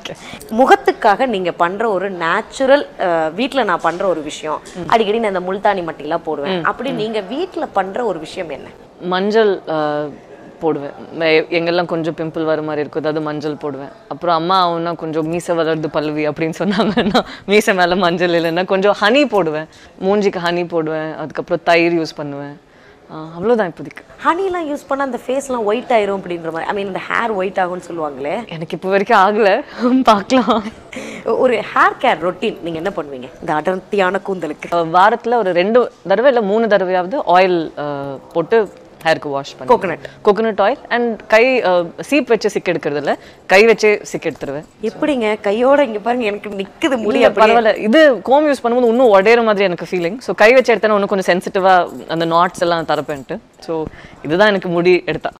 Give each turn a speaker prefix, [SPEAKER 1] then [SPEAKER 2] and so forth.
[SPEAKER 1] இருக்கேன்
[SPEAKER 2] முகத்துக்காக நீங்க பண்ற ஒரு நேச்சுரல் வீட்ல நான் பண்ற ஒரு விஷயம் அடிக்கடி நான் இந்த முல்தானி மட்டிலாம் போடுவேன் அப்படி நீங்க வீட்ல பண்ற ஒரு விஷயம் என்ன
[SPEAKER 1] மஞ்சள் ஆஹ், போடுவேன் மே- எங்கெல்லாம் கொஞ்சம் பிம்பிள் வர மாதிரி இருக்கும் அதாவது மஞ்சள் போடுவேன் அப்புறம் அம்மா அவனா கொஞ்சம் மீசை வளருது பல்லுவி அப்படின்னு சொன்னாங்கன்னா மீசை மேலே மஞ்சள் இல்லைன்னா கொஞ்சம் ஹனி போடுவேன் மூஞ்சிக்கு ஹனி போடுவேன் அதுக்கப்புறம் தயிர் யூஸ் பண்ணுவேன் ஆஹ், அவ்வளவுதான் இப்போதைக்கு
[SPEAKER 2] ஹனிலாம் யூஸ் பண்ணா அந்த ஃபேஸ்லாம் ஒயிட் ஆயிரும் அப்படின்ற மாதிரி ஐ மீன் இந்த ஹேர் ஒயிட் ஆகும்னு சொல்லுவாங்களே
[SPEAKER 1] எனக்கு இப்போ வரைக்கும் ஆகல பார்க்கலாம்
[SPEAKER 2] ஒரு ஹேர் கேர் ரொட்டீன் நீங்க என்ன பண்ணுவீங்க இந்த அடர்த்தியான கூந்தலுக்கு
[SPEAKER 1] அஹ் வாரத்துல ஒரு ரெண்டு தடவை இல்லை மூணு தடவையாவது ஆயில் போட்டு ஹேருக்கு வாஷ் பண்ணி
[SPEAKER 2] Coconut.
[SPEAKER 1] கோகோனட் ஆயில் அண்ட் கை சீப் வச்சு சிக் எடுக்கிறது இல்ல கை வச்சே சிக் எடுத்துருவேன்
[SPEAKER 2] எப்படிங்க கையோட இங்க பாருங்க எனக்கு நிக்குது முடி
[SPEAKER 1] இல்ல,
[SPEAKER 2] அப்படியே
[SPEAKER 1] பரவாயில்ல இது கோம் யூஸ் பண்ணும்போது இன்னும் உடையிற மாதிரி எனக்கு ஃபீலிங் ஸோ கை வச்சு எடுத்தேன்னா இன்னும் கொஞ்சம் சென்சிட்டிவா அந்த நாட்ஸ் எல்லாம் தரப்பேன்ட்டு ஸோ இதுதான் எனக்கு முடி எடுத்தா